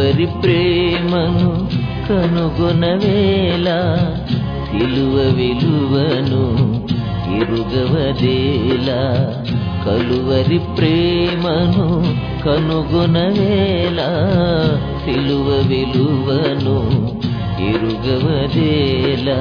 కలువరి ప్రేమను కనుగొనవేళ సిలువ విలువను ఎరుగవదేలా కలువరి ప్రేమను కనుగొనవేళ సిలువ విలువను ఎరుగవదేలా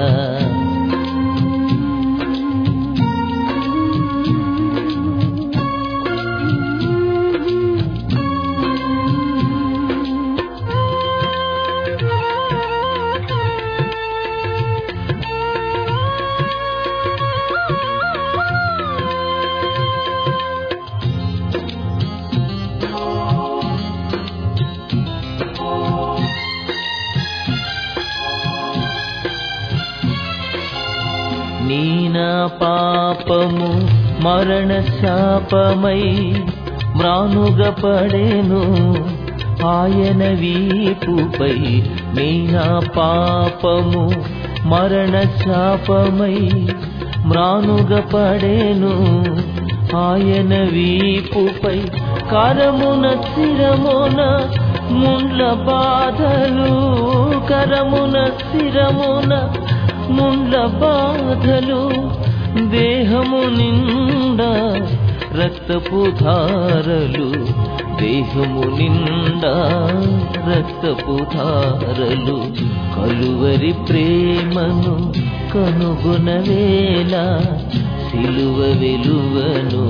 నీ నా పాపము మరణ శాపమై మ్రానుగ పడెను ఆయన వీపుపై నీ నా పాపము మరణ శాపమై మ్రానుగ పడెను ఆయన వీపుపై కరమున స్థిరమున ముండ్ల బాధలు కరమున స్థిరమున ముండ్ల బాధలు దేహము నిండా రక్తపు ధారలు దేహము నిండా రక్తపు ధారలు కలువరి ప్రేమను కనుగొనవేళ సిలువ వెలువను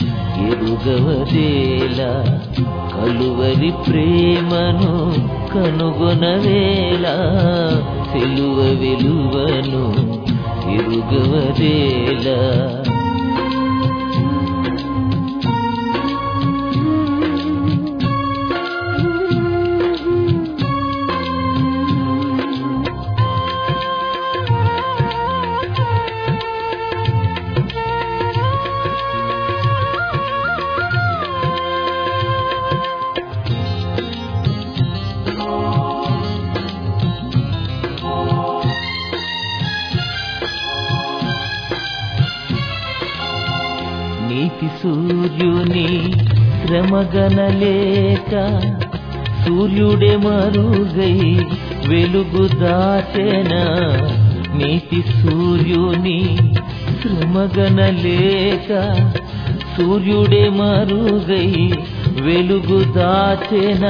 ఎరుగవదేలా కలువరి ప్రేమను కనుగొనవేళ సిలువ విలువను ఎరుగవదేలా నీతి సూర్యుని శ్రమగనలేక సూర్యుడే మరుగై వెలుగు దాచెన నీతి సూర్యుని శ్రమగనలేక సూర్యుడే మరుగై వెలుగు దాచెన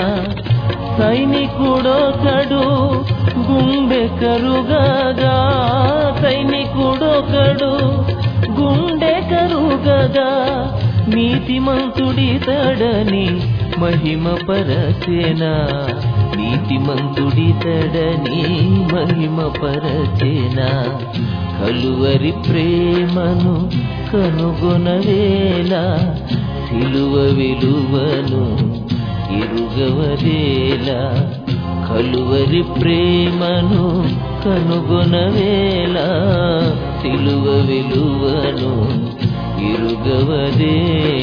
సైనికుడొకడు గుండె కరుగగా సైనికుడొకడు గుండె కరుగగా నీతిమంతుడి తడని మహిమ పరచేనా నీతిమంతుడి తడని మహిమ పరచేనా కలువరి ప్రేమను కనుగొనవేళ సిలువ విలువను ఇరుగవదేలా కలువరి ప్రేమను కనుగొనవేళ సిలువ విలువను ఇరుగవదే